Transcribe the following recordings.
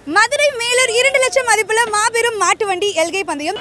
மதுரை மேலூர் இரண்டு லட்சம் மதிப்புள்ள மாபெரும் மாட்டு வண்டி எல்கை பந்தயம்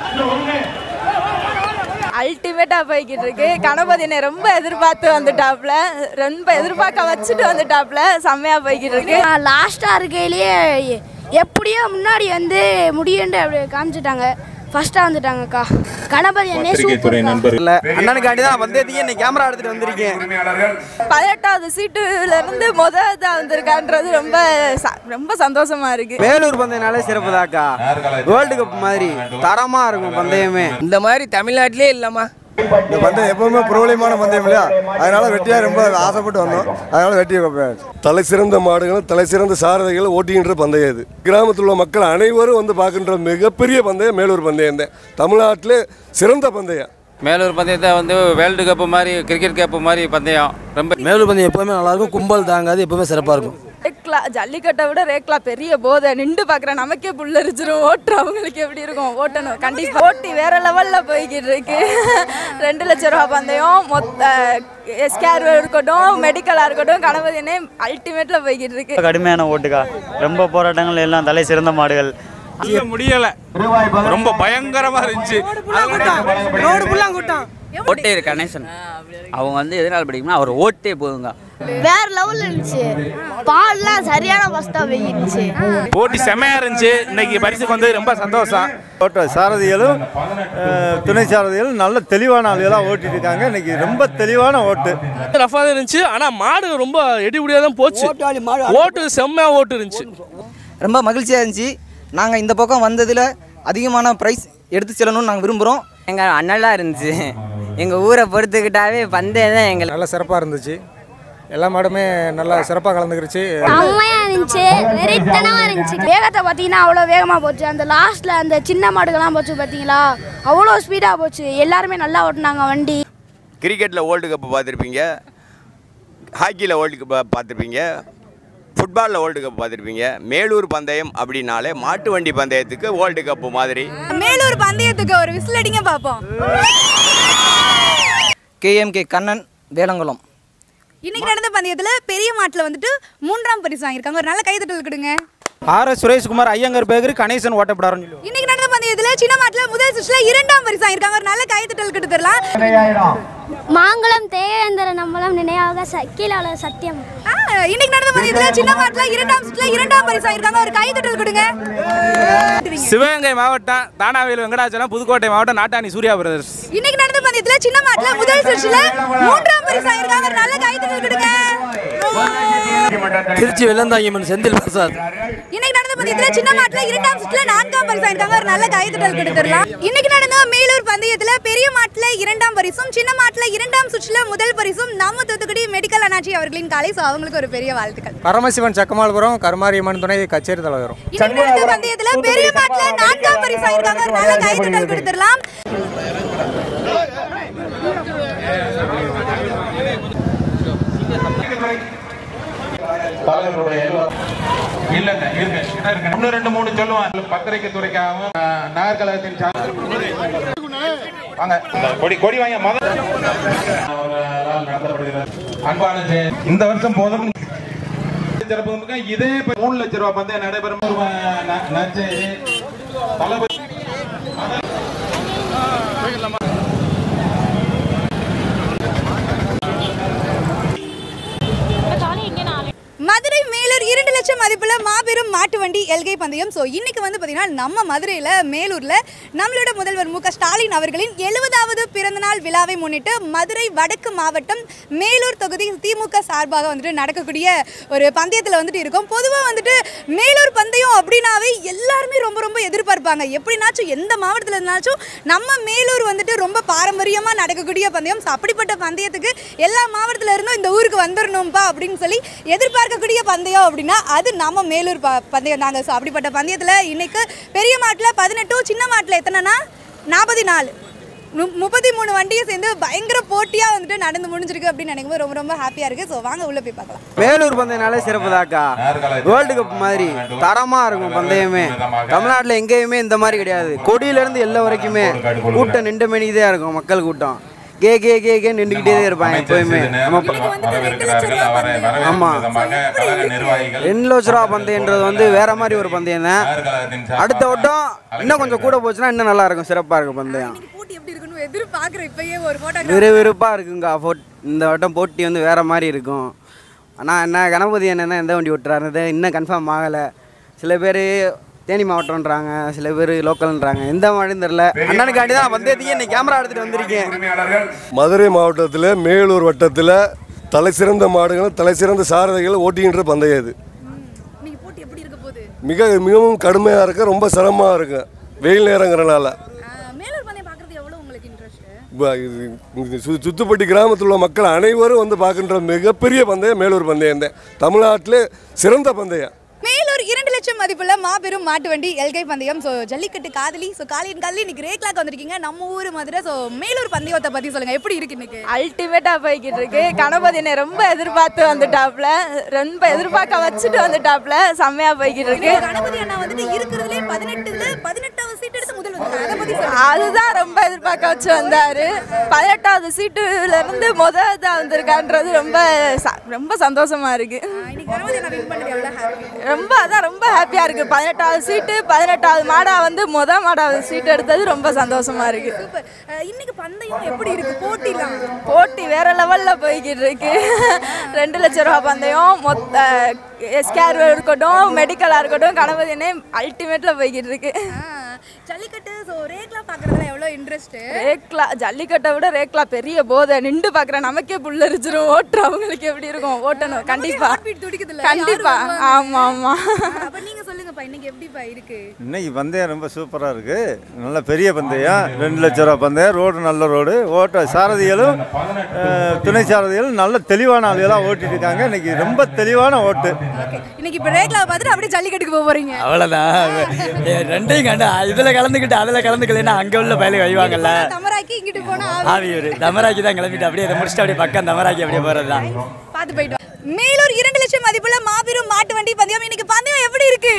அல்டிமேட்டா போய்கிட்டு இருக்கு கணபதினை ரொம்ப எதிர்பார்த்து வந்துட்டாப்ல ரொம்ப எதிர்பார்க்க வச்சுட்டு வந்துட்டாப்ல செம்மையா போய்கிட்டு இருக்கு லாஸ்ட்டாக இருக்கையிலேயே எப்படியோ முன்னாடி வந்து முடியுன்ட்டு அப்படி காமிச்சிட்டாங்க ஃபர்ஸ்ட்டாக வந்துட்டாங்கக்கா கணபதி அண்ணே பத்திரிகைத்துறை சூப்பர் நண்பர்கள் இல்ல அண்ணனுக்காண்டி தான் வந்ததுக்கு இன்னைக்கு கேமரா எடுத்துட்டு வந்திருக்கேன் பதினெட்டாவது சீட்டுல இருந்து முத இதா வந்திருக்கான்றது ரொம்ப ச- ரொம்ப சந்தோஷமா இருக்கு வேலூர் பந்தயம்னாலே சிறப்பு தாக்கா வேர்ல்டு கப் மாதிரி தரமா இருக்கும் பந்தயமே இந்த மாதிரி தமிழ்நாட்டிலே இல்லைம்மா இந்த பந்தயம் எப்பவுமே பிரபலியமான பந்தயம் இல்லையா அதனால வெட்டியா ரொம்ப ஆசைப்பட்டு வந்தோம் அதனால வெட்டியை வைப்பேன் தலை சிறந்த மாடுகளும் தலை சிறந்த சாரதிகளும் ஓட்டுகின்ற பந்தயம் இது கிராமத்தில் உள்ள மக்கள் அனைவரும் வந்து பார்க்கின்ற மிகப்பெரிய பந்தயம் மேலூர் பந்தயம் தான் தமிழ்நாட்டிலே சிறந்த பந்தயம் மேலூர் பந்தயத்தை வந்து வேர்ல்டு கப்பு மாதிரி கிரிக்கெட் கப்பு மாதிரி பந்தயம் ரொம்ப மேலூர் பந்தயம் எப்பவுமே நல்லா இருக்கும் கும்பல் தாங்காது எப்பவுமே சிறப்பாக இருக்கும் ரேக்லா ஜல்லிக்கட்டை விட ரேக்லா பெரிய போதை நின்று பார்க்குற நமக்கே புல்லரிச்சிரும் ஓட்டு அவங்களுக்கு எப்படி இருக்கும் ஓட்டணும் கண்டிப்பா போட்டி வேற லெவல்ல போய்கிட்டு இருக்கு ரெண்டு லட்ச ரூபா பந்தயம் மொத்த எஸ்கேர் இருக்கட்டும் மெடிக்கலாக இருக்கட்டும் கணபதினே அல்டிமேட்ல போய்கிட்டு இருக்கு கடுமையான ஓட்டுக்கா ரொம்ப போராட்டங்கள் எல்லாம் தலை சிறந்த மாடுகள் முடியல ரொம்ப பயங்கரமா இருந்துச்சு ஓட்டே கணேசன் அவங்க வந்து எதனால் படிக்கணும்னா அவர் ஓட்டே போதுங்க வேற லெவலில் இருந்துச்சு பால்லாம் சரியான ஃபஸ்ட்டாக போயிருந்துச்சு போட்டி செமையா இருந்துச்சு இன்னைக்கு பரிசுக்கு வந்து ரொம்ப சந்தோஷம் ஓட்ட சாரதிகளும் அஹ், துணை சாரதிகளும் நல்ல தெளிவான ஆளுகளாக ஓட்டிட்டு இருக்காங்க இன்னைக்கு ரொம்ப தெளிவான ஓட்டு ரஃபாக இருந்துச்சு ஆனால் மாடு ரொம்ப எடிபடியாக தான் போச்சு ஓட்டு செம்மையா ஓட்டு இருந்துச்சு ரொம்ப மகிழ்ச்சியாக இருந்துச்சு நாங்கள் இந்த பக்கம் வந்ததில் அதிகமான ப்ரைஸ் எடுத்து செல்லணும்னு நாங்கள் விரும்புகிறோம் எங்கள் அண்ணலாம் இருந்துச்சு எங்கள் ஊரை பொறுத்துக்கிட்டாவே பந்தயம் தான் எங்களுக்கு நல்லா சிறப்பாக இருந்துச்சு எல்லா மாடுமே நல்லா சிறப்பாக கலந்துக்கிருச்சு செம்மையாக இருந்துச்சு வெறித்தனமாக இருந்துச்சு வேகத்தை பார்த்தீங்கன்னா அவ்வளோ வேகமாக போச்சு அந்த லாஸ்ட்டில் அந்த சின்ன மாடுகள்லாம் போச்சு பார்த்தீங்களா அவ்வளோ ஸ்பீடாக போச்சு எல்லாருமே நல்லா ஓட்டினாங்க வண்டி கிரிக்கெட்டில் வேர்ல்டு கப்பு பார்த்துருப்பீங்க ஹாக்கியில் வேர்ல்டு கப் பார்த்துருப்பீங்க ஃபுட்பாலில் வேர்ல்டு கப் பார்த்துருப்பீங்க மேலூர் பந்தயம் அப்படின்னாலே மாட்டு வண்டி பந்தயத்துக்கு வேர்ல்டு கப்பு மாதிரி மேலூர் பந்தயத்துக்கு ஒரு விசில் அடிங்க பார்ப்போம் கேஎம்கே கண்ணன் வேலங்குளம் இன்னைக்கு நடந்த பந்தயத்துல பெரிய மாட்டுல வந்துட்டு மூன்றாம் பரிசு வாங்கியிருக்காங்க ஒரு நல்ல கைதட்டல் கொடுங்க R S Sureshkumar Iyengar bakery Ganesan ஓட்டப்படாருன்னு சொல்லுவோம் இன்னைக்கு நடந்த பந்தயத்துல சின்ன மாட்டுல முதல் சுற்றுல இரண்டாம் பரிசு வாங்கியிருக்காங்க ஒரு நல்ல கைதட்டல் கொடுத்துடலாம் மாங்குளம் தேவேந்திர நம்மளம் நினைவாக சக்கீலாளர் சத்தியம் ஆ, இன்னைக்கு நடந்த பந்தயத்துல சின்ன மாட்டுல இரண்டாம் சுற்றுல இரண்டாம் பரிசு வாங்கியிருக்காங்க ஒரு கைதட்டல் கொடுங்க சிவகங்கை மாவட்டம் தானாவேல் வெங்கடாச்சலம் புதுக்கோட்டை மாவட்டம் நாட்டாணி சூர்யா பிரதர்ஸ் இன்னைக்கு நடந்த பந்தயத்துல சின்ன மாட்டுல முதல் சுற்றுல மூன்றாம் பரிசு வாங்கியிருக்காங்க ஒரு நல்ல கைதட்டல் கொடுங்க திருச்சி வெள்ளந்தாங்கியம்மன் செந்தில் பிரசாத் இன்னைக்கு நடந்த பந்தயத்துல சின்ன மாட்டுல இரண்டாம் சுற்றுல நான்காம் பரிசு வாங்கியிருக்காங்க ஒரு நல்ல கைதட்டல் கொடுத்துடலாம் இன்னைக்கு நடந்த மேலூர் பந்தயத்துல பெரிய மாட்டுல இரண்டாம் பரிசும் சின்ன மாட்டுல இரண்டாம் சுற்றுல முதல் பரிசும் நம்ம தூத்துக்குடி மெடிக்கல் அண்ணாச்சி அவர்களின் காலை ஸோ அவங்களுக்கு ஒரு பெரிய வாழ்த்துக்கள் பரமசிவன் சக்கமால்புரம் கருமாரியம்மன் துணை கச்சேரி தலைவரும் இன்னைக்கு நடந்த பந்தயத்துல பெரிய மாட்டுல நான்காம் பரிசு வாங்கியிருக்காங்க ஒரு நல்ல கைதட்டல் கொடுத்துடலாம் இல்லங்க இருங்க இருங்க இன்னும் ரெண்டு மூணு சொல்லுவான் பத்திரிகை துறைக்காகவும் அஹ், நகர்கழகத்தின் சார்பில் வாங்க கொடி கொடி வாங்க முதல் ஒரு நாள் நடத்தப்படுகிறது அன்பான ஜெய- இந்த வருஷம் போதும் சிறப்பு மிக்க இதே இப்ப மூணு லட்சம் ரூபாய் பந்தயம் நடைபெறும் ஒரு, ந- நற்செய்தி தளபதி மதுரை மேலூர் இரண்டு லட்சம் மதிப்புள்ள மாபெரும் மாட்டு வண்டி எல்கை பந்தயம் ஸோ இன்னைக்கு வந்து பார்த்தீங்கன்னா நம்ம மதுரையில் மேலூரில் நம்மளோட முதல்வர் மு க ஸ்டாலின் அவர்களின் எழுபதாவது பிறந்தநாள் விழாவை முன்னிட்டு மதுரை வடக்கு மாவட்டம் மேலூர் தொகுதி திமுக சார்பாக வந்துட்டு நடக்கக்கூடிய ஒரு பந்தயத்தில் வந்துட்டு இருக்கோம் பொதுவாக வந்துட்டு மேலூர் பந்தயம் அப்படின்னாவே எல்லாருமே ரொம்ப ரொம்ப எதிர்பார்ப்பாங்க எப்படினாச்சும் எந்த மாவட்டத்தில் இருந்தாச்சும் நம்ம மேலூர் வந்துட்டு ரொம்ப பாரம்பரியமாக நடக்கக்கூடிய பந்தயம் ஸோ அப்படிப்பட்ட பந்தயத்துக்கு எல்லா மாவட்டத்தில் இருந்தும் இந்த ஊருக்கு வந்துடணும்ப்பா அப்படின்னு சொல்லி எதிர்பார்க்கக்கூடிய பந்தயம் அப்படின்னா அது நம்ம மேலூர் ப பந்தயம் தாங்க ஸோ அப்படிப்பட்ட பந்தயத்தில் இன்னைக்கு பெரிய மாட்டில் பதினெட்டும் சின்ன மாட்டில் எத்தனைனா நாற்பத்தி நாலு மு- முப்பத்தி மூணு வண்டியும் சேர்ந்து பயங்கர போட்டியாக வந்துட்டு நடந்து முடிஞ்சிருக்கு அப்படின்னு நினைக்கும் போது ரொம்ப ரொம்ப ஹாப்பியாக இருக்குது ஸோ வாங்க உள்ளே போய் பார்க்கலாம் வேலூர் பந்தயம்னாலே சிறப்பு தாக்கா வேர்ல்டு கப் மாதிரி தரமா இருக்கும் பந்தயமே தமிழ்நாட்டில் எங்கேயுமே இந்த மாதிரி கிடையாது கொடியிலேருந்து எல்லா வரைக்குமே கூட்டம் நின்ற மணிக்கு தான் இருக்கும் மக்கள் கூட்டம் கே கே கே கே நின்றுக்கிட்டே இருப்பாங்க எப்போயுமே நம்ம வரவேற்கிறார்கள் அவரை வரவேற்கும் ஆமாம் விதமாக கழக நிர்வாகிகள் ரெண்டு லட்ச ரூபா பந்தயன்றது வந்து வேற மாதிரி ஒரு பந்தயம் தான் கழகத்தின் சார்பாக அடுத்த வட்டம் இன்னும் கொஞ்சம் கூட போச்சுன்னா இன்னும் நல்லா இருக்கும் சிறப்பாக இருக்கும் பந்தயம் போட்டி எப்படி இருக்குன்னு எதிர்பார்க்குறேன் இப்பயே ஒரு போட்டோ விறுவிறுப்பாக இருக்குங்க போட் இந்த வட்டம் போட்டி வந்து வேற மாதிரி இருக்கும் ஆனால் என்ன கணபதி என்னென்ன எந்த வண்டி ஓட்டுறாரு இன்னும் கன்ஃபார்ம் ஆகலை சில பேர் தேனி மாவட்டம்ன்றாங்க சில பேர் லோக்கல்ன்றாங்க எந்த மாதிரியும் தெரில அண்ணனுக்காண்டி தான் பந்தயத்துக்கு இன்னைக்கு கேமரா எடுத்துகிட்டு வந்திருக்கேன் மதுரை மாவட்டத்தில் மேலூர் வட்டத்தில் தலை சிறந்த மாடுகளும் தலை சிறந்த சாரதிகளும் ஓட்டுகின்ற பந்தயம் இது இன்னைக்கு போட்டி எப்படி இருக்க போகுது மிக மிகவும் கடுமையாக இருக்கும் ரொம்ப சிரமமாக இருக்கும் வெயில் நேரங்கிறனால மேலூர் பந்தயம் பார்க்கறது எவ்வளோ உங்களுக்கு இன்ட்ரெஸ்ட் ப- இது இது சு- சுத்துப்பட்டி கிராமத்தில் உள்ள மக்கள் அனைவரும் வந்து பார்க்கின்ற மிகப்பெரிய பந்தயம் மேலூர் பந்தயம் தான் தமிழ்நாட்டிலே சிறந்த பந்தயம் மேலூர் இரண்டு லட்சம் மதிப்புள்ள மாபெரும் மாட்டு வண்டி எல்கை பந்தயம் ஸோ ஜல்லிக்கட்டு காதலி ஸோ காலின் காதலி இன்னைக்கு ரேக்லாக் வந்திருக்கீங்க நம்ம ஊர் மதுரை ஸோ மேலூர் பந்தயத்தை பற்றி சொல்லுங்க எப்படி இருக்கு இன்னைக்கு அல்டிமேட்டாக போய்கிட்டு இருக்கு கணபதி என்னை ரொம்ப எதிர்பார்த்து வந்துட்டாப்ல ரொம்ப எதிர்பார்க்க வச்சுட்டு வந்துட்டாப்ல செம்மையாக போய்கிட்டு இருக்கு கணபதி அண்ணா வந்துட்டு இருக்கிறதுலே பதினெட்டுல பதினெட்டாவது சீட் எடுத்து முதல் வந்தாங்க அதை பற்றி சொல்லுங்க அதுதான் ரொம்ப எதிர்பார்க்க வச்சு வந்தாரு பதினெட்டாவது சீட்டுல இருந்து முதல் இதாக வந்திருக்கான்றது ரொம்ப ச- ரொம்ப சந்தோஷமா இருக்கு இன்னைக்கு கணபதி அண்ணா வின் பண்ணது எவ்வளோ ஹாப்பி ரொம்ப அதான் ரொம்ப ஹாப்பியா இருக்கு பதினெட்டாவது சீட்டு பதினெட்டாவது மாடா வந்து முத மாடாவது சீட் எடுத்தது ரொம்ப சந்தோஷமா இருக்கு சூப்பர் இன்னைக்கு பந்தயம் எப்படி இருக்கு போட்டிலாம் போட்டி வேற லெவல்ல போய்கிட்டு இருக்கு ரெண்டு லட்சம் ரூபா பந்தயம் மொத்த எஸ்கேர் இருக்கட்டும் மெடிக்கலா இருக்கட்டும் கணபதினே அல்டிமேட்ல போய்கிட்டு இருக்கு ஜல்லிக்கட்டு ஸோ ரேக்லாம் பார்க்குறதுல எவ்வளோ இன்ட்ரெஸ்ட் ரேக்லா ஜல்லிக்கட்டை விட ரேக்லா பெரிய போதை நின்று பார்க்குறேன் நமக்கே புல்லரிச்சிரும் ஓட்டுறவங்களுக்கு எப்படி இருக்கும் ஓட்டணும் கண்டிப்பா துடிக்குதுல்ல கண்டிப்பா ஆமா ஆமா அப்போ நீங்கள் சொல்லுங்கப்பா இன்னைக்கு எப்படிப்பா இருக்கு இன்னைக்கு பந்தயம் ரொம்ப சூப்பராக இருக்குது நல்ல பெரிய பந்தயம் ரெண்டு லட்ச ரூபா பந்தயம் ரோடு நல்ல ரோடு ஓட்ட சாரதிகளும் அஹ், துணை சாரதிகளும் நல்ல தெளிவான ஆளுகளாக ஓட்டிட்டு இருக்காங்க இன்னைக்கு ரொம்ப தெளிவான ஓட்டு இன்னைக்கு இப்போ ரேக்லாவை பார்த்துட்டு அப்படியே ஜல்லிக்கட்டுக்கு போக போறீங்க அவ்வளோதான் ரெண்டையும் கண்டு இதில் கலந்துக்கிட்டு அதில் கலந்துக்கலைன்னா அங்கே உள்ள பயலுக்கு வைவாங்கல்ல தமராக்கி இங்கிட்டு போனா ஆவியூர் தமராக்கி தான் கிளம்பிட்டு அப்படியே இதை முடிச்சுட்டு அப்படியே பக்கம் தமராக்கி அப்படியே போகிறது தான் பார்த்து போயிட்டு வா. மேலூர் இரண்டு லட்சம் மதிப்புள்ள மாபெரும் மாட்டு வண்டி பந்தயம் இன்னைக்கு பந்தயம் எப்படி இருக்கு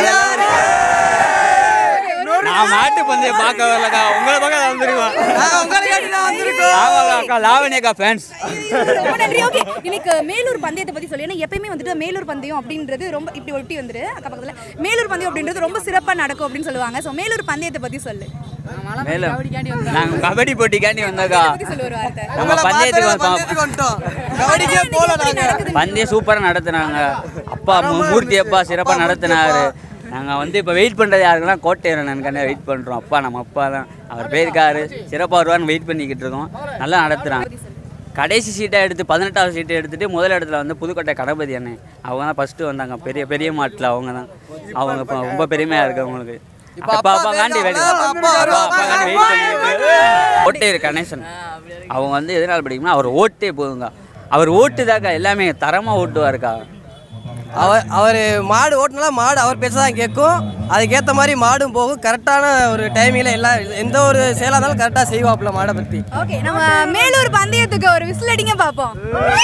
நான் மாட்டு பந்தயம் பார்க்க வரலக்கா உங்களை பார்க்க வந்திருக்கோம் ஆமாக்கா அக்கா லாவணி அக்கா ஃபேன்ஸ் ரொம்ப நன்றி ஓகே இன்னைக்கு மேலூர் பந்தயத்தை பத்தி சொல்லி ஏன்னா எப்பயுமே வந்துட்டு மேலூர் பந்தயம் அப்படின்றது ரொம்ப இப்படி ஒட்டி வந்துரு அக்கா பக்கத்துல மேலூர் பந்தயம் அப்படின்றது ரொம்ப சிறப்பா நடக்கும் அப்படின்னு சொல்லுவாங்க ஸோ மேலூர் பந்தயத்தை பத்தி சொல்லு மேலும் நாங்கள் கபடி போட்டிக்காண்டி வந்தோக்கா சொல்லு ஒரு வார்த்தை நம்ம பந்தயத்துக்கு வந்தோம் பந்தயம் சூப்பராக நடத்துனாங்க அப்பா மூ- மூர்த்தி அப்பா சிறப்பாக நடத்தினாரு நாங்கள் வந்து இப்போ வெயிட் பண்ணுறது யாருக்குன்னா கோட்டையரனுக்கான வெயிட் பண்ணுறோம் அப்பா நம்ம அப்பா தான் அவர் போயிருக்காரு சிறப்பாக வருவான்னு வெயிட் பண்ணிக்கிட்டு இருக்கோம் நல்லா நடத்துகிறாங்க கடைசி சீட்டை எடுத்து பதினெட்டாவது சீட்டை எடுத்துட்டு முதல் இடத்துல வந்து புதுக்கோட்டை கணபதி அண்ணன் அவங்க தான் ஃபஸ்ட்டு வந்தாங்க பெரிய பெரிய மாட்டில் அவங்க தான் அவங்க இப்போ ரொம்ப பெருமையாக இருக்கு அவங்களுக்கு அப்பா அப்பா காண்டி வெயிட் அப்பா அப்பா காண்டி வெயிட் பண்ணிட்டு ஓட்டையர் கணேசன் அவங்க வந்து எதனால் படிக்கணும்னா அவர் ஓட்டே போதுங்க அவர் ஓட்டுதாக்கா எல்லாமே தரமாக ஓட்டுவாருக்கா அவர் அவர் மாடு ஓட்டுனாலும் மாடு அவர் பேச தான் கேட்கும் அதுக்கேற்ற மாதிரி மாடும் போகும் கரெக்டான ஒரு டைமிங்கில் எல்லாம் எந்த ஒரு செயலாக இருந்தாலும் கரெக்டாக செய்வாப்புல மாடை பற்றி ஓகே நம்ம மேலூர் பந்தயத்துக்கு ஒரு விசில் அடிங்க பார்ப்போம்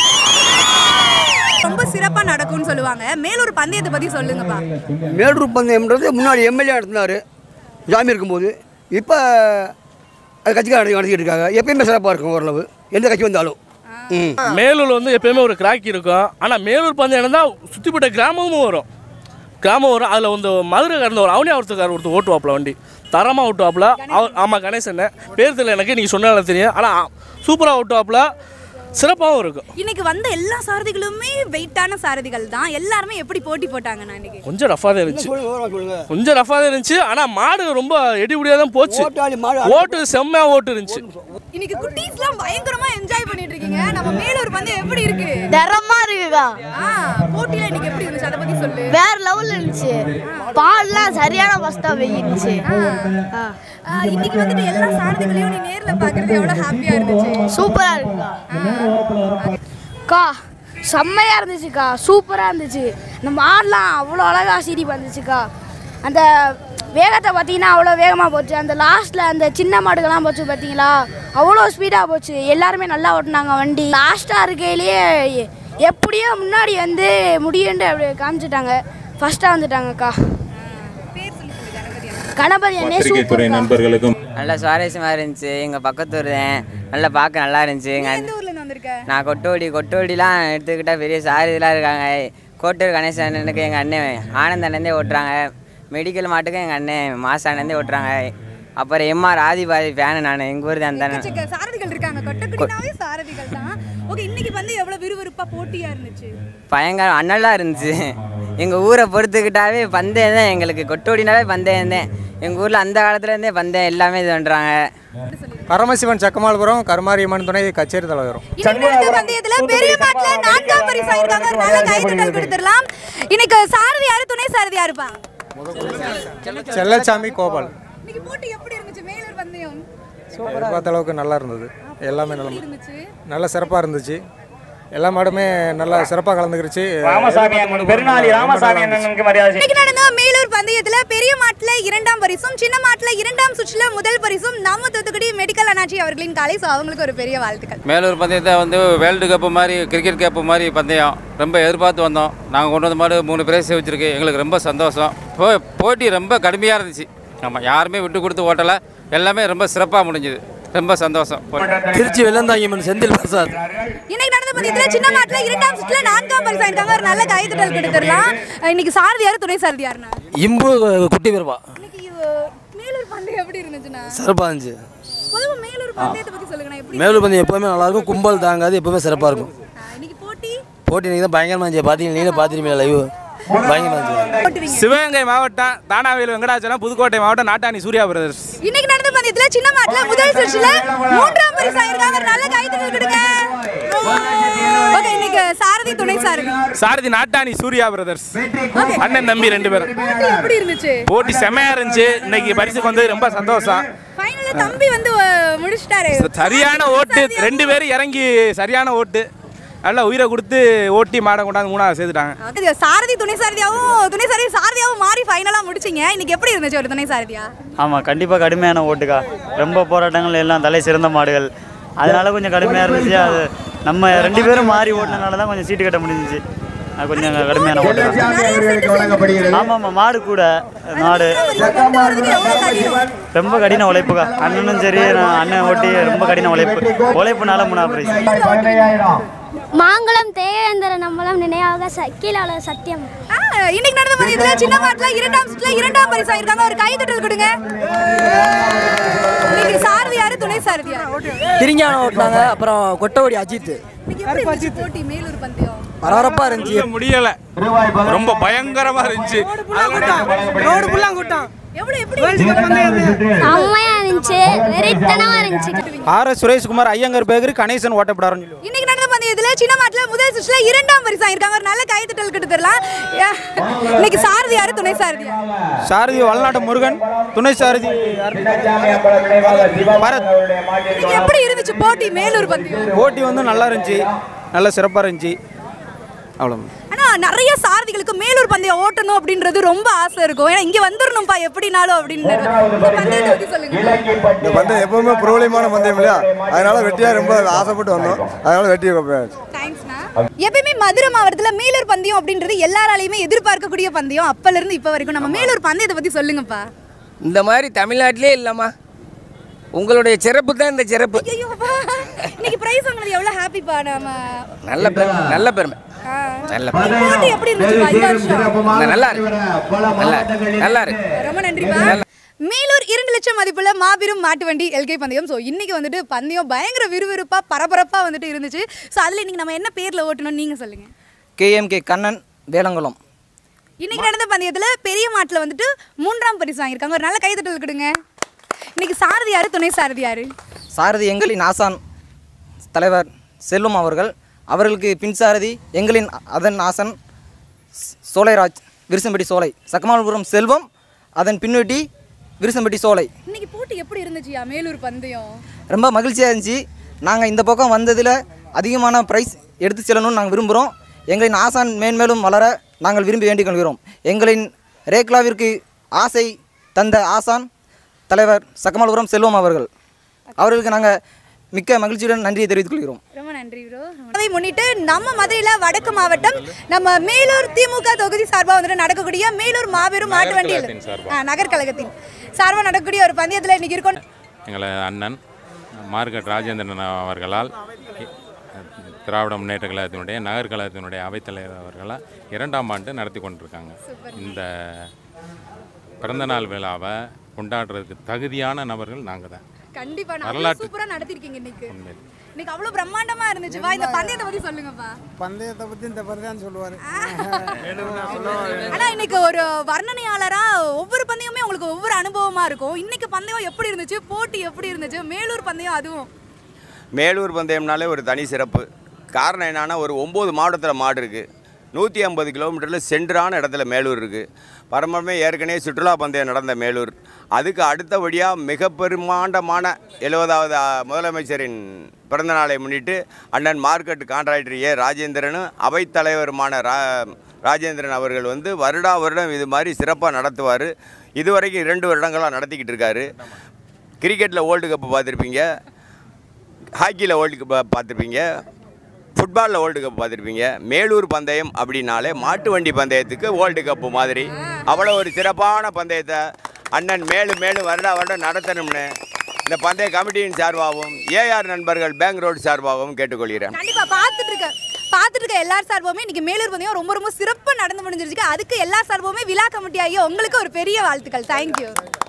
ரொம்ப சிறப்பா நடக்கும்னு சொல்லுவாங்க மேலூர் பந்தயத்தை பத்தி சொல்லுங்கப்பா மேலூர் பந்தயம்ன்றது முன்னாடி எம்எல்ஏ நடத்தினார் ஜாமி இருக்கும்போது இப்போ அது கட்சிக்கார நடத்தி நடத்திக்கிட்டு இருக்காங்க எப்பயுமே சிறப்பாக இருக்கும் ஓரளவு எந்த கட்சி வந்தாலும் ம் மேலூர் வந்து எப்பயுமே ஒரு கிராக் இருக்கும் ஆனால் மேலூர் பந்தயம் தான் சுற்றிப்பட்ட கிராமமும் வரும் கிராமம் வரும் அதில் வந்து மதுரை கடந்த ஒரு அவனி ஒருத்தக்கார் ஒருத்தர் ஓட்டுவாப்புல வண்டி தரமாக ஓட்டுவாப்புல அவர் ஆமாம் கணேசன் பேர் தெரியல எனக்கு நீங்கள் சொன்னாலும் தெரியும் ஆனால் சூப்பராக ஓட்டுவாப்புல சிறப்பாகவும் இருக்கும் இன்னைக்கு வந்த எல்லா சாரதிகளுமே வெயிட்டான சாரதிகள் தான் எல்லாருமே எப்படி போட்டி போட்டாங்க நான் இன்னைக்கு கொஞ்சம் ரஃபாக தான் இருந்துச்சு சொல்லுங்க கொஞ்சம் ரஃபாக தான் இருந்துச்சு ஆனால் மாடு ரொம்ப எடி முடியாக தான் போச்சு ஓட்டு செம்மையாக ஓட்டு இருந்துச்சு இன்னைக்கு குட்டீஸ்லாம் பயங்கரமா என்ஜாய் பண்ணிட்டு இருக்கீங்க நம்ம மேலூர் பந்தயம் எப்படி இருக்கு தரமா இருக்குக்கா ஆ போட்டில இன்னைக்கு எப்படி இருந்துச்சு அதை பத்தி சொல்லு வேற லெவல்ல இருந்துச்சு பால்லாம் சரியான ஃபர்ஸ்டா வெயிச்சு ஆ, இன்னைக்கு வந்துட்டு எல்லா சாரதிகளையும் நீ நேர்ல பாக்குறது எவ்வளவு ஹாப்பியா இருந்துச்சு சூப்பரா இருக்குக்கா அக்கா செம்மையா இருந்துச்சுக்கா சூப்பரா இருந்துச்சு இந்த மாடெல்லாம் அவ்வளோ அழகா சீடி வந்துச்சுக்கா அந்த வேகத்தை பார்த்தீங்கன்னா அவ்வளோ வேகமாக போச்சு அந்த லாஸ்ட்டில் அந்த சின்ன மாடுகள்லாம் போச்சு பார்த்தீங்களா அவ்வளோ ஸ்பீடாக போச்சு எல்லாருமே நல்லா ஓட்டினாங்க வண்டி லாஸ்ட்டாக இருக்கையிலேயே எ- எப்படியோ முன்னாடி வந்து முடியுன்ட்டு அப்படி காமிச்சிட்டாங்க ஃபஸ்ட்டாக வந்துட்டாங்கக்கா கணபதி அண்ணே பத்திரிகை துறை சூப்பர் நண்பர்களுக்கும் நல்ல சுவாரஸ்யமாக இருந்துச்சு எங்கள் பக்கத்தூர் தான் நல்லா பார்க்க நல்லா இருந்துச்சு எங்கள் எந்த ஊர்ல இருந்து வந்திருக்க நான் கொட்டோடி கொட்டோடிலாம் எடுத்துக்கிட்டால் பெரிய சாரதிலாம் இருக்காங்க கோட்டூர் கணேசனுக்கு எங்கள் அண்ணன் ஆனந்த் அண்ணந்தே ஓட்டுறாங்க மெடிக்கல் மாட்டுக்கும் எங்கள் அண்ணன் மாச அண்ணந்தே ஓட்டுறாங்க அப்புறம் எம்ஆர் ஆதிபாதி ஃபேனு நான் எங்கள் ஊர் தான் தானே எக்கச்சக்க சாரதிகள் இருக்காங்க கொட்டக்குடினாவே சாரதிகள் தான் ஓகே இன்னைக்கு வந்து எவ்வளவு விறுவிறுப்பா போட்டியா இருந்துச்சு பயங்கர அண்ணலாக இருந்துச்சு எங்கள் ஊரை பொறுத்துக்கிட்டாவே பந்தயம் தான் எங்களுக்கு கொட்டோடினாவே பந்தயம் தான் எங்கள் ஊரில் அந்த காலத்துலேருந்தே பந்தயம் எல்லாமே இது பண்ணுறாங்க பரமசிவன் சக்கமாலபுரம் கருமாரியம்மன் துணை கச்சேரி தலைவரும் இன்னைக்கு நடந்த பந்தயத்துல பெரிய மாட்டுல நான்காம் பரிசு ஆயிருக்காங்க ஒரு நல்ல கைத்தட்டல் கொடுத்துடலாம் இன்னைக்கு சாரதி யாரு துணை சாரதி யாருப்பா செல்லச்சாமி கோபால் இன்னைக்கு போட்டி எப்படி இருந்துச்சு மேலூர் பந்தயம் எதிர்பார்த்த அளவுக்கு நல்லா இருந்தது எல்லாமே நல்ல இருந்துச்சு நல்ல சிறப்பாக இருந்துச்சு எல்லா மாடுமே நல்லா சிறப்பாக கலந்துக்கிருச்சு ராமசாமி அண்ணன் பெருநாளி ராமசாமி அண்ணனுக்கு மரியாதை இன்னைக்கு நடந்த மேலூர் பந்தயத்துல பெரிய மாட்டுல இரண்டாம் பரிசும் சின்ன மாட்டுல இரண்டாம் சுற்றுல முதல் பரிசும் நம்ம தூத்துக்குடி மெடிக்கல் அண்ணாச்சி அவர்களின் காலை ஸோ அவங்களுக்கு ஒரு பெரிய வாழ்த்துக்கள் மேலூர் பந்தயத்தை வந்து வேர்ல்டு கப்பு மாதிரி கிரிக்கெட் கப்பு மாதிரி பந்தயம் ரொம்ப எதிர்பார்த்து வந்தோம் நாங்கள் கொண்டு வந்த மாதிரி மூணு பிரைஸ் வச்சுருக்கு எங்களுக்கு ரொம்ப சந்தோஷம் போ போட்டி ரொம்ப கடுமையாக இருந்துச்சு ஆமாம் யாருமே விட்டு கொடுத்து ஓட்டலை எல்லாமே ரொம்ப சிறப்பாக முடிஞ்சுது ரொம்ப சந்தோஷம் திருச்சி வெள்ளந்தாங்கியம்மன் செந்தில் பிரசாத் இன்னைக்கு நடந்த பந்தயத்துல சின்ன மாட்டுல இரண்டாம் சுற்றுல நான்காம் பரிசு ஆயிருக்காங்க ஒரு நல்ல கைத்தட்டல் கொடுத்துடலாம் இன்னைக்கு சாரதி யாரு துணை சாரதி யாருன்னா இம்பு குட்டி பெருப்பா இன்னைக்கு இவ- மேலூர் பந்தயம் எப்படி இருந்துச்சுன்னா சிறப்பாக இருந்துச்சு பொதுவா மேலூர் பந்தயத்தை பத்தி சொல்லுங்க எப்படி மேலூர் பந்தயம் எப்போவுமே நல்லாயிருக்கும் கும்பல் தாங்காது எப்போவுமே சிறப்பாக இருக்கும் இன்னைக்கு போட்டி போட்டி இன்னைக்கு தான் பயங்கரமாக இருந்துச்சு பார்த்தீங்க நீங்களே பார்த்துருப்பீங்க லைவ் பயங்கரமாக இருந்துச்சு சிவகங்கை மாவட்டம் தானாவேல் வெங்கடாச்சலம் புதுக்கோட்டை மாவட்டம் நாட்டாணி சூர்யா பிரதர்ஸ் இன்னைக்கு நடந்த பந்தயத்துல சின்ன மாட்டுல முதல் சுற்றுல மூன்றாம் பரிசு ஆயிருக்காங்க ஒரு நல்ல கைத்தட்டல் கொடுங்க ஓகே இன்னைக்கு சாரதி துணை சாரதி சாரதி நாட்டாணி சூர்யா பிரதர்ஸ் அண்ணன் தம்பி ரெண்டு பேரும் போட்டி எப்படி இருந்துச்சு போட்டி செமையா இருந்துச்சு இன்னைக்கு பரிசுக்கு வந்து ரொம்ப சந்தோஷம் ஃபைனல்ல தம்பி வந்து அஹ், முடிச்சிட்டாரு சரியான ஓட்டு ரெண்டு பேரும் இறங்கி சரியான ஓட்டு நல்லா உயிரை கொடுத்து ஓட்டி மாடை கொண்டாந்து மூணாவது சேர்த்துட்டாங்க இது சாரதி துணை சாரதியாவும் துணை சாரதி சாரதியாவும் மாறி ஃபைனலா முடிச்சிங்க இன்னைக்கு எப்படி இருந்துச்சு ஒரு துணை சாரதியா ஆமாம் கண்டிப்பாக கடுமையான ஓட்டுக்கா ரொம்ப போராட்டங்கள் எல்லாம் தலை சிறந்த மாடுகள் அதனால கொஞ்சம் கடுமையாக இருந்துச்சு அது நம்ம ரெண்டு பேரும் மாறி ஓட்டினனால தான் கொஞ்சம் சீட்டு கட்ட முடிஞ்சிச்சு அது கொஞ்சம் கடுமையான ஓட்டு ஆமாம் ஆமாம் மாடு கூட மாடு ரொம்ப கடின உழைப்புக்கா அண்ணனும் சரி நான் அண்ணன் ஓட்டி ரொம்ப கடின உழைப்பு உழைப்புனால மூணாவது பிரைஸ் மாங்குளம் தேவேந்திரன் நம்மளம் நினைவாக சக்கீலாளர் சத்தியம் ஆஹ், இன்னைக்கு நடந்த பந்தயத்துல சின்ன மாட்டுல இரண்டாம் சுற்றுல இரண்டாம் பரிசு ஆயிருக்காங்க ஒரு கைத்தட்டல் கொடுங்க இன்னைக்கு சாரதி யாரு துணை சாரதியா திருஞானம் ஓட்டினாங்க அப்புறம் கொட்டவடி அஜித் இன்னைக்கு எப்படி இருந்துச்சு போட்டி மேலூர் பந்தயம் பரபரப்பாக இருந்துச்சு முடியல ரொம்ப பயங்கரமா இருந்துச்சு ரோடு ஃபுல்லாக கூட்டம் எவ்வளவு எப்படி இருந்துச்சு செம்மையா இருந்துச்சு வெறித்தனமா இருந்துச்சு R S Sureshkumar Iyengar bakery Ganesan ஓட்டப்படாருன்னு சொல்லுவோம் இன்னைக்கு நடந்த பந்தயத்துல சின்ன மாட்டுல முதல் சுற்றுல இரண்டாம் பரிசு ஆயிருக்காங்க ஒரு நல்ல கைத்தட்டல் கிட்ட தரலாம் இன்னைக்கு சாரதி யாரு துணை சாரதியா சாரதி வளநாட்டு முருகன் துணை சாரதி பரத் இன்னைக்கு எப்படி இருந்துச்சு போட்டி மேலூர் பந்தயம் போட்டி வந்து நல்லா இருந்துச்சு நல்ல சிறப்பாக இருந்துச்சு அவ்வளோ ஆனா நிறைய சாரதிகளுக்கு மேலூர் பந்தயம் ஓட்டணும் அப்படின்றது ரொம்ப ஆசை இருக்கும் ஏன்னா இங்க வந்துடணும்ப்பா எப்படினாலும் அப்படின்னு இந்த பந்தயத்தை பத்தி சொல்லுங்க இந்த பந்தயம் எப்பவுமே பிரபலியமான பந்தயம் இல்லையா அதனால வெட்டியா ரொம்ப ஆசைப்பட்டு வந்தோம் அதனால வெட்டியை தேங்க்ஸ்ண்ணா எப்பயுமே மதுரை மாவட்டத்துல மேலூர் பந்தயம் அப்படின்றது எல்லாராலையுமே எதிர்பார்க்கக்கூடிய பந்தயம் அப்பல இருந்து இப்ப வரைக்கும் நம்ம மேலூர் பந்தயத்தை பத்தி சொல்லுங்கப்பா இந்த மாதிரி தமிழ்நாட்டிலே இல்லைம்மா உங்களுடைய சிறப்பு தான் இந்த சிறப்பு ஐயோப்பா இன்னைக்கு பிரைஸ் வாங்கினது எவ்வளவு ஹாப்பிப்பா நாம நல்ல பெருமை நல்ல பெருமை ஆ. நல்ல இந்த போட்டி எப்படி இருந்துச்சுப்பா இந்த வருஷம் நல்லா இருக்கு நல்லா இருக்கு நல்லா இருக்கு ரொம்ப நன்றிப்பா மேலூர் இரண்டு லட்சம் மதிப்புள்ள மாபெரும் மாட்டு வண்டி எல்கை பந்தயம் ஸோ இன்னைக்கு வந்துட்டு பந்தயம் பயங்கர விறுவிறுப்பா பரபரப்பா வந்துட்டு இருந்துச்சு ஸோ அதுல இன்னைக்கு நம்ம என்ன பேர்ல ஓட்டணும்னு நீங்க சொல்லுங்க கேஎம்கே கண்ணன் வேலங்குளம் இன்னைக்கு நடந்த பந்தயத்துல பெரிய மாட்டுல வந்துட்டு மூன்றாம் பரிசு வாங்கியிருக்காங்க ஒரு நல்ல கைதட்டல் கொடுங்க இன்னைக்கு சாரதி யாரு துணை சாரதி யாரு சாரதி எங்களின் ஆசான் தலைவர் செல்வம் அவர்கள் அவர்களுக்கு பின் சாரதி எங்களின் அதன் ஆசன் ஸ்- சோலைராஜ் விருசம்பட்டி சோலை சக்கமாலபுரம் செல்வம் அதன் பின்னொட்டி விருசம்பட்டி சோலை இன்னைக்கு போட்டி எப்படி இருந்துச்சுயா மேலூர் பந்தயம் ரொம்ப மகிழ்ச்சியாக இருந்துச்சு நாங்கள் இந்த பக்கம் வந்ததில் அதிகமான ப்ரைஸ் எடுத்து செல்லணும்னு நாங்கள் விரும்புகிறோம் எங்களின் ஆசான் மேன்மேலும் வளர நாங்கள் விரும்பி வேண்டிக் கொள்கிறோம் எங்களின் ரேக்லாவிற்கு ஆசை தந்த ஆசான் தலைவர் சக்கமாலபுரம் செல்வம் அவர்கள் அவர்களுக்கு நாங்கள் மிக்க மகிழ்ச்சியுடன் நன்றியை தெரிவித்துக் கொள்கிறோம் ரொம்ப நன்றி ப்ரோ அதை முன்னிட்டு நம்ம மதுரையில வடக்கு மாவட்டம் நம்ம மேலூர் திமுக தொகுதி சார்பா வந்துட்டு நடக்கக்கூடிய மேலூர் மாபெரும் மாட்டு வண்டியில் நகர்கழகத்தின் சார்பா. ஆ, நகர்கழகத்தின் சார்பா நடக்கக்கூடிய ஒரு பந்தயத்துல இன்னைக்கு இருக்கோம் எங்களை அண்ணன் மார்க்கெட் ராஜேந்திரன் அவர்களால் திராவிட முன்னேற்ற கழகத்தினுடைய நகர் கழகத்தினுடைய அவைத்தலைவர் அவர்களால் இரண்டாம் ஆண்டு நடத்தி கொண்டிருக்காங்க இந்த பிறந்தநாள் விழாவை கொண்டாடுறதுக்கு தகுதியான நபர்கள் நாங்கள் தான் கண்டிப்பா நான் வரலாற்று- சூப்பரா நடத்திருக்கீங்க இன்னைக்கு இன்னைக்கு அவ்வளவு பிரம்மாண்டமா இருந்துச்சுப்பா இந்த பந்தயத்தை பத்தி சொல்லுங்கப்பா பந்தயத்தை பற்றி இந்த மாதிரி தான் சொல்லுவார் ஆனா இன்னைக்கு ஒரு வர்ணனையாளரா ஒவ்வொரு பந்தயமே உங்களுக்கு ஒவ்வொரு அனுபவமா இருக்கும் இன்னைக்கு பந்தயம் எப்படி இருந்துச்சு போட்டி எப்படி இருந்துச்சு மேலூர் பந்தயம் அதுவும் மேலூர் பந்தயம்னாலே ஒரு தனி சிறப்பு காரணம் என்னன்னா ஒரு ஒம்பது மாவட்டத்தில் மாடு இருக்குது நூற்றி ஐம்பது கிலோமீட்டரில் சென்டரான இடத்துல மேலூர் இருக்குது பரம்பரமே ஏற்கனவே சுற்றுலா பந்தயம் நடந்த மேலூர் அதுக்கு அடுத்தபடியாக மிக பெருமாண்டமான எழுபதாவது முதலமைச்சரின் பிறந்த நாளை முன்னிட்டு அண்ணன் மார்க்கெட் கான்ட்ராக்டர் ஏ ராஜேந்திரனும் அவைத்தலைவருமான ரா ராஜேந்திரன் அவர்கள் வந்து வருடா வருடம் இது மாதிரி சிறப்பாக நடத்துவார் இதுவரைக்கும் இரண்டு வருடங்களாக நடத்திக்கிட்டு இருக்காரு கிரிக்கெட்டில் வேர்ல்டு கப்பு பார்த்துருப்பீங்க ஹாக்கியில் வேர்ல்டு கப் பார்த்துருப்பீங்க ஃபுட்பாலில் வேர்ல்டு கப் பார்த்துருப்பீங்க மேலூர் பந்தயம் அப்படின்னாலே மாட்டு வண்டி பந்தயத்துக்கு வேர்ல்டு கப்பு மாதிரி அவ்வளோ ஒரு சிறப்பான பந்தயத்தை அண்ணன் மேலும் மேலும் வருடா வருடம் நடத்தணும்னு இந்த பந்தய கமிட்டியின் சார்பாகவும் ஏஆர் நண்பர்கள் பேங்க் ரோடு சார்பாகவும் கேட்டுக்கொள்கிறேன் கண்டிப்பா பார்த்துட்டு இருக்க பார்த்துட்டு இருக்க எல்லார் சார்புமே இன்னைக்கு மேலூர் பந்தயம் ரொம்ப ரொம்ப சிறப்பா நடந்து முடிஞ்சிருச்சு அதுக்கு எல்லா சார்புமே விழா கமிட்டி ஆகிய உங்களுக்கு ஒரு பெரிய வாழ்த்துக்கள் தேங்க்யூ